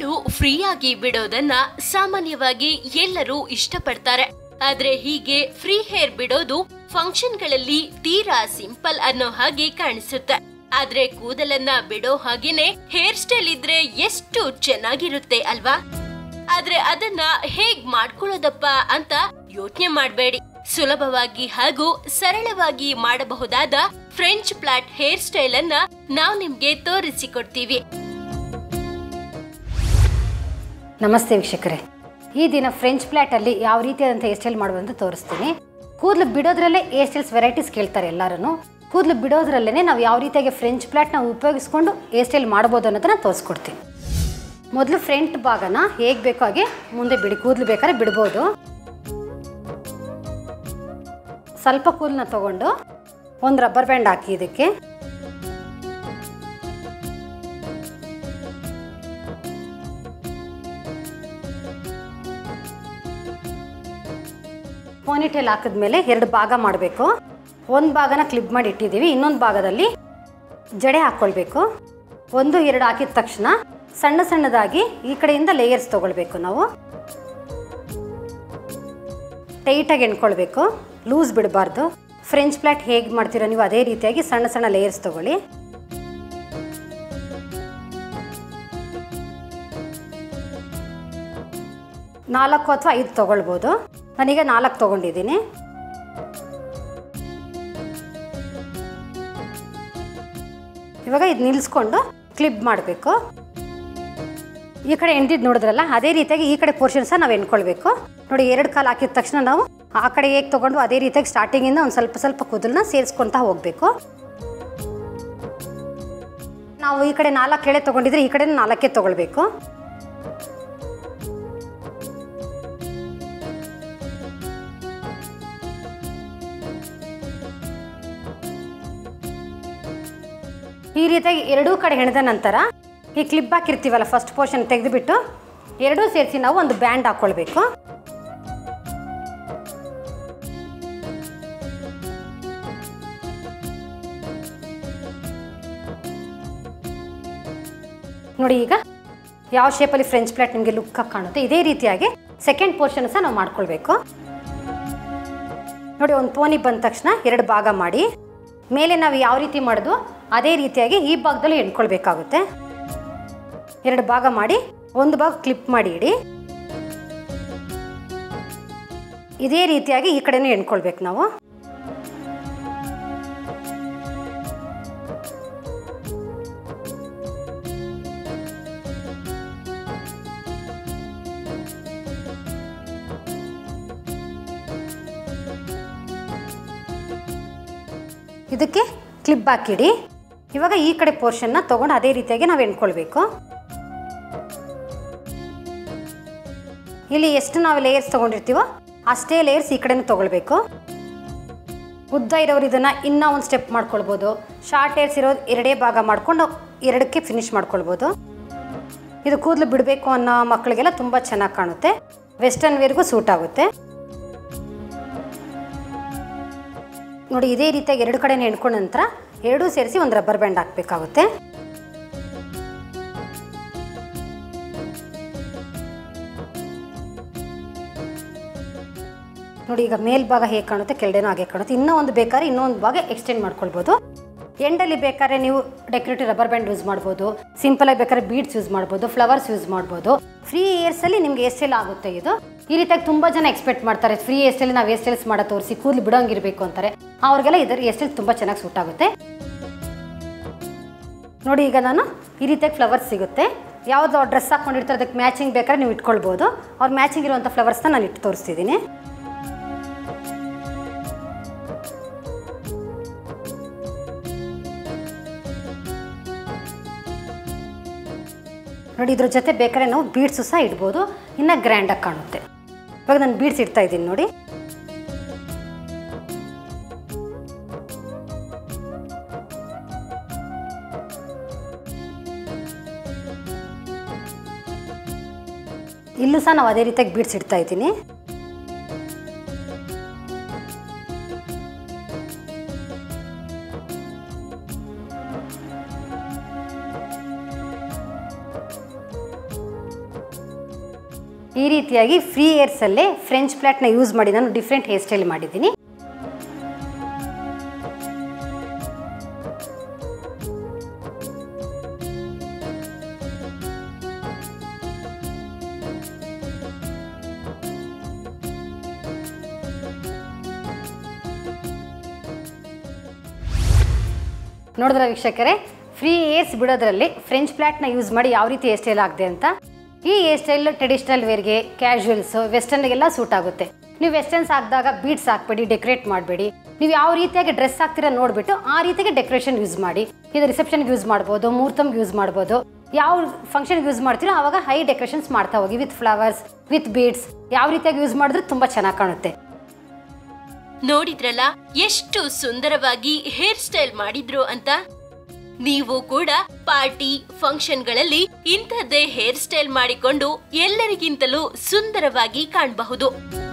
ಕೂದಲು ಫ್ರೀಯಾಗಿ ಬಿಡೋದನ್ನ ಸಾಮಾನ್ಯವಾಗಿ ಎಲ್ಲರೂ ಇಷ್ಟಪಡ್ತಾರೆ ಆದ್ರೆ ಹೀಗೆ ಫ್ರೀ ಹೇರ್ ಬಿಡೋದು ಫಂಕ್ಷನ್ಗಳಲ್ಲಿ ತೀರಾ ಸಿಂಪಲ್ ಅನ್ನೋ ಹಾಗೆ ಕಾಣಿಸುತ್ತೆ ಆದ್ರೆ ಕೂದಲನ್ನ ಬಿಡೋ ಹಾಗೇನೆ ಹೇರ್ ಸ್ಟೈಲ್ ಇದ್ರೆ ಎಷ್ಟು ಚೆನ್ನಾಗಿರುತ್ತೆ ಅಲ್ವಾ ಆದ್ರೆ ಅದನ್ನ ಹೇಗ್ ಮಾಡ್ಕೊಳ್ಳೋದಪ್ಪ ಅಂತ ಯೋಚನೆ ಮಾಡಬೇಡಿ ಸುಲಭವಾಗಿ ಹಾಗೂ ಸರಳವಾಗಿ ಮಾಡಬಹುದಾದ ಫ್ರೆಂಚ್ ಪ್ಲಾಟ್ ಹೇರ್ ಸ್ಟೈಲ್ ಅನ್ನ ನಾವು ನಿಮ್ಗೆ ತೋರಿಸಿಕೊಡ್ತೀವಿ ನಮಸ್ತೆ ವೀಕ್ಷಕರೇ ಈ ದಿನ ಫ್ರೆಂಚ್ ಪ್ಲಾಟಲ್ಲಿ ಯಾವ ರೀತಿಯಾದಂಥ ಹೇರ್ ಸ್ಟೈಲ್ ಮಾಡೋದು ಅಂತ ತೋರಿಸ್ತೀನಿ ಕೂದಲು ಬಿಡೋದ್ರಲ್ಲೇ ಹೇರ್ ಸ್ಟೈಲ್ಸ್ ವೆರೈಟೀಸ್ ಕೇಳ್ತಾರೆ ಎಲ್ಲರೂ ಕೂದಲು ಬಿಡೋದ್ರಲ್ಲೇ ನಾವು ಯಾವ ರೀತಿಯಾಗಿ ಫ್ರೆಂಚ್ ಪ್ಲಾಟ್ನ ಉಪಯೋಗಿಸ್ಕೊಂಡು ಹೇರ್ ಸ್ಟೈಲ್ ಮಾಡ್ಬೋದು ಅನ್ನೋದನ್ನ ತೋರಿಸ್ಕೊಡ್ತೀನಿ ಮೊದಲು ಫ್ರಂಟ್ ಭಾಗನ ಹೇಗೆ ಬೇಕೋ ಹಾಗೆ ಮುಂದೆ ಬಿಡಿ ಕೂದಲು ಬೇಕಾದ್ರೆ ಬಿಡ್ಬೋದು ಸ್ವಲ್ಪ ಕೂದಲನ್ನ ತಗೊಂಡು ಒಂದು ರಬ್ಬರ್ ಬ್ಯಾಂಡ್ ಹಾಕಿ ಇದಕ್ಕೆ ಪೋನಿಟೇಲ್ ಹಾಕಿದ್ಮೇಲೆ ಎರಡು ಭಾಗ ಮಾಡಬೇಕು ಒಂದು ಭಾಗನ ಕ್ಲಿಪ್ ಮಾಡಿ ಇಟ್ಟಿದ್ದೀವಿ ಇನ್ನೊಂದು ಭಾಗದಲ್ಲಿ ಜಡೆ ಹಾಕ್ಕೊಳ್ಬೇಕು ಒಂದು ಎರಡು ಹಾಕಿದ ತಕ್ಷಣ ಸಣ್ಣ ಸಣ್ಣದಾಗಿ ಈ ಕಡೆಯಿಂದ ಲೇಯರ್ಸ್ ತೊಗೊಳ್ಬೇಕು ನಾವು ಟೈಟಾಗಿ ಎಣ್ಕೊಳ್ಬೇಕು ಲೂಸ್ ಬಿಡಬಾರ್ದು ಫ್ರೆಂಚ್ ಪ್ಲಾಟ್ ಹೇಗೆ ಮಾಡ್ತೀರೋ ನೀವು ಅದೇ ರೀತಿಯಾಗಿ ಸಣ್ಣ ಸಣ್ಣ ಲೇಯರ್ಸ್ ತೊಗೊಳ್ಳಿ ನಾಲ್ಕು ಅಥವಾ ಐದು ತೊಗೊಳ್ಬೋದು ನಾನೀಗ ನಾಲ್ಕು ತೊಗೊಂಡಿದ್ದೀನಿ ಇವಾಗ ಇದು ನಿಲ್ಲಿಸ್ಕೊಂಡು ಕ್ಲಿಪ್ ಮಾಡಬೇಕು ಈ ಕಡೆ ಎಣ್ದಿದ್ದು ನೋಡಿದ್ರಲ್ಲ ಅದೇ ರೀತಿಯಾಗಿ ಈ ಕಡೆ ಪೋರ್ಷನ್ ಸಹ ನಾವು ಎಣ್ಕೊಳ್ಬೇಕು ನೋಡಿ ಎರಡು ಕಾಲು ಹಾಕಿದ ತಕ್ಷಣ ನಾವು ಆ ಕಡೆ ಹೇಗೆ ತೊಗೊಂಡು ಅದೇ ರೀತಿಯಾಗಿ ಸ್ಟಾರ್ಟಿಂಗಿಂದ ಒಂದು ಸ್ವಲ್ಪ ಸ್ವಲ್ಪ ಕೂದಲನ್ನ ಸೇರಿಸ್ಕೊತಾ ಹೋಗಬೇಕು ನಾವು ಈ ಕಡೆ ನಾಲ್ಕು ಎಳೆ ತೊಗೊಂಡಿದ್ರೆ ಈ ಕಡೆ ನಾಲ್ಕೇ ತೊಗೊಳ್ಬೇಕು ಈ ರೀತಿಯಾಗಿ ಎರಡೂ ಕಡೆ ಹೆಣೆದ ನಂತರ ಈ ಕ್ಲಿಪ್ ಹಾಕಿರ್ತೀವಲ್ಲ ಫಸ್ಟ್ ಪೋರ್ಷನ್ ತೆಗೆದುಬಿಟ್ಟು ಎರಡೂ ಸೇರಿಸಿ ನಾವು ಒಂದು ಬ್ಯಾಂಡ್ ಹಾಕ್ಕೊಳ್ಬೇಕು ನೋಡಿ ಈಗ ಯಾವ ಶೇಪಲ್ಲಿ ಫ್ರೆಂಚ್ ಪ್ಲೇಟ್ ನಿಮಗೆ ಲುಕ್ ಕಾಣುತ್ತೆ ಇದೇ ರೀತಿಯಾಗಿ ಸೆಕೆಂಡ್ ಪೋರ್ಷನ್ ಸಹ ನಾವು ಮಾಡ್ಕೊಳ್ಬೇಕು ನೋಡಿ ಒಂದು ಪೋನಿ ಬಂದ ತಕ್ಷಣ ಎರಡು ಭಾಗ ಮಾಡಿ ಮೇಲೆ ನಾವು ಯಾವ ರೀತಿ ಮಾಡೋದು ಅದೇ ರೀತಿಯಾಗಿ ಈ ಭಾಗದಲ್ಲಿ ಎಣ್ಕೊಳ್ಬೇಕಾಗುತ್ತೆ ಎರಡು ಭಾಗ ಮಾಡಿ ಒಂದು ಭಾಗ ಕ್ಲಿಪ್ ಮಾಡಿ ಇಡಿ ಇದೇ ರೀತಿಯಾಗಿ ಈ ಕಡೆನೂ ಎಣ್ಕೊಳ್ಬೇಕು ನಾವು ಇದಕ್ಕೆ ಕ್ಲಿಪ್ ಹಾಕಿಡಿ ಇವಾಗ ಈ ಕಡೆ ಪೋರ್ಷನ್ನ ತೊಗೊಂಡು ಅದೇ ರೀತಿಯಾಗಿ ನಾವು ಎಣ್ಕೊಳ್ಬೇಕು ಇಲ್ಲಿ ಎಷ್ಟು ನಾವು ಲೇಯರ್ಸ್ ತೊಗೊಂಡಿರ್ತೀವೋ ಅಷ್ಟೇ ಲೇಯರ್ಸ್ ಈ ಕಡೆನೂ ತೊಗೊಳ್ಬೇಕು ಉದ್ದ ಇರೋರು ಇದನ್ನು ಇನ್ನೂ ಒಂದು ಸ್ಟೆಪ್ ಮಾಡ್ಕೊಳ್ಬೋದು ಶಾರ್ಟ್ ಹೇರ್ಸ್ ಇರೋದು ಎರಡೇ ಭಾಗ ಮಾಡ್ಕೊಂಡು ಎರಡಕ್ಕೆ ಫಿನಿಶ್ ಮಾಡ್ಕೊಳ್ಬೋದು ಇದು ಕೂದಲು ಬಿಡಬೇಕು ಅನ್ನೋ ಮಕ್ಕಳಿಗೆಲ್ಲ ತುಂಬ ಚೆನ್ನಾಗಿ ಕಾಣುತ್ತೆ ವೆಸ್ಟರ್ನ್ ವೇರ್ಗೂ ಸೂಟ್ ಆಗುತ್ತೆ ನೋಡಿ ಇದೇ ರೀತಿಯಾಗಿ ಎರಡು ಕಡೆ ಎಣ್ಕೊಂಡ ನಂತರ ಎರಡೂ ಸೇರಿಸಿ ಒಂದು ರಬ್ಬರ್ ಬ್ಯಾಂಡ್ ಹಾಕಬೇಕಾಗುತ್ತೆ ನೋಡಿ ಈಗ ಮೇಲ್ಭಾಗ ಹೇಗೆ ಕಾಣುತ್ತೆ ಕೆಳಗಡೆನೂ ಹಾಗೆ ಕಾಣುತ್ತೆ ಇನ್ನೂ ಒಂದು ಬೇಕಾದ್ರೆ ಇನ್ನೊಂದು ಭಾಗ ಎಕ್ಸ್ಟೆಂಡ್ ಮಾಡ್ಕೊಳ್ಬೋದು ಎಂಡಲ್ಲಿ ಬೇಕಾದ್ರೆ ನೀವು ಡೆಕೋರೇಟಿವ್ ರಬ್ಬರ್ ಬ್ಯಾಂಡ್ ಯೂಸ್ ಮಾಡ್ಬೋದು ಸಿಂಪಲಾಗಿ ಬೇಕಾದ್ರೆ ಬೀಡ್ಸ್ ಯೂಸ್ ಮಾಡ್ಬೋದು ಫ್ಲವರ್ಸ್ ಯೂಸ್ ಮಾಡ್ಬೋದು ಫ್ರೀ ಇಯರ್ಸಲ್ಲಿ ನಿಮಗೆ ಎಷ್ಟೆಲ್ಲ ಆಗುತ್ತೆ ಇದು ಈ ರೀತಿಯಾಗಿ ತುಂಬ ಜನ ಎಕ್ಸ್ಪೆಕ್ಟ್ ಮಾಡ್ತಾರೆ ಫ್ರೀ ಎಸ್ಟಲ್ಲಿ ನಾವು ಎಸ್ಟೆಲ್ಸ್ ಮಾಡೋ ತೋರಿಸಿ ಕೂದಲು ಬಿಡೋಂಗಿರಬೇಕು ಅಂತಾರೆ ಅವ್ರಿಗೆಲ್ಲ ಇದರ ಎಸ್ಟೆಲ್ ತುಂಬ ಚೆನ್ನಾಗಿ ಸೂಟ್ ಆಗುತ್ತೆ ನೋಡಿ ಈಗ ನಾನು ಈ ರೀತಿಯಾಗಿ ಫ್ಲವರ್ಸ್ ಸಿಗುತ್ತೆ ಯಾವುದು ಡ್ರೆಸ್ ಹಾಕ್ಕೊಂಡಿರ್ತಾರೆ ಅದಕ್ಕೆ ಮ್ಯಾಚಿಂಗ್ ಬೇಕಾದ್ರೆ ನೀವು ಇಟ್ಕೊಳ್ಬೋದು ಅವ್ರು ಮ್ಯಾಚಿಂಗ್ ಇರುವಂಥ ಫ್ಲವರ್ಸ್ನ ನಾನು ಇಟ್ಟು ತೋರಿಸ್ತಿದ್ದೀನಿ ನೋಡಿ ಇದ್ರ ಜೊತೆ ಬೇಕಾದ್ರೆ ನಾವು ಬೀಡ್ಸು ಸಹ ಇಡ್ಬೋದು ಇನ್ನು ಗ್ರ್ಯಾಂಡಾಗಿ ಕಾಣುತ್ತೆ ಇವಾಗ ನಾನು ಬೀಡ್ಸ್ ಇಡ್ತಾ ಇದ್ದೀನಿ ನೋಡಿ ಇಲ್ಲೂ ಸಹ ನಾವು ಅದೇ ರೀತಿಯಾಗಿ ಬೀಡ್ಸ್ ಇಡ್ತಾ ಇದ್ದೀನಿ ಈ ರೀತಿಯಾಗಿ ಫ್ರೀ ಏರ್ಸಲ್ಲೇ ಫ್ರೆಂಚ್ ಪ್ಲಾಟ್ನ ಯೂಸ್ ಮಾಡಿ ನಾನು ಡಿಫ್ರೆಂಟ್ ಹೇರ್ ಸ್ಟೈಲ್ ಮಾಡಿದ್ದೀನಿ ನೋಡಿದ್ರ ವೀಕ್ಷಕರೇ ಫ್ರೀ ಏರ್ಸ್ ಬಿಡೋದ್ರಲ್ಲಿ ಫ್ರೆಂಚ್ ಪ್ಲಾಟ್ನ ಯೂಸ್ ಮಾಡಿ ಯಾವ ರೀತಿ ಹೇರ್ ಸ್ಟೈಲ್ ಆಗಿದೆ ಅಂತ ಈ ಹೇರ್ ಸ್ಟೈಲ್ ಟ್ರೆಡಿಷನಲ್ ವೇರ್ಗೆ ಕ್ಯಾಶುವಲ್ಸ್ ವೆಸ್ಟರ್ನ್ಗೆಲ್ಲ ಸೂಟ್ ಆಗುತ್ತೆ ನೀವು ವೆಸ್ಟರ್ನ್ಸ್ ಹಾಕಿದಾಗ ಬೀಡ್ಸ್ ಹಾಕ್ಬೇಡಿ ಡೆಕೋರೇಟ್ ಮಾಡಬೇಡಿ ನೀವು ಯಾವ ರೀತಿಯಾಗಿ ಡ್ರೆಸ್ ಹಾಕ್ತೀರಾ ನೋಡಿಬಿಟ್ಟು ಆ ರೀತಿಯಾಗಿ ಡೆಕೋರೇಷನ್ ಯೂಸ್ ಮಾಡಿ ಇದು ರಿಸೆಪ್ಷನ್ಗೆ ಯೂಸ್ ಮಾಡ್ಬೋದು ಮುಹೂರ್ತಮ್ಗೆ ಯೂಸ್ ಮಾಡ್ಬೋದು ಯಾವ ಫಂಕ್ಷನ್ಗೆ ಯೂಸ್ ಮಾಡ್ತೀರೋ ಆವಾಗ ಹೈ ಡೆಕೋರೇಷನ್ಸ್ ಮಾಡ್ತಾ ಹೋಗಿ ವಿತ್ ಫ್ಲವರ್ಸ್ ವಿತ್ ಬೀಡ್ಸ್ ಯಾವ ರೀತಿಯಾಗಿ ಯೂಸ್ ಮಾಡಿದ್ರೆ ತುಂಬ ಚೆನ್ನಾಗಿ ಕಾಣುತ್ತೆ ನೋಡಿದ್ರಲ್ಲ ಎಷ್ಟು ಸುಂದರವಾಗಿ ಹೇರ್ ಸ್ಟೈಲ್ ಮಾಡಿದ್ರು ಅಂತ ನೀವು ಕೂಡ ಪಾರ್ಟಿ ಫಂಕ್ಷನ್ಗಳಲ್ಲಿ ಇಂಥದ್ದೇ ಹೇರ್ ಸ್ಟೈಲ್ ಮಾಡಿಕೊಂಡು ಎಲ್ಲರಿಗಿಂತಲೂ ಸುಂದರವಾಗಿ ಕಾಣಬಹುದು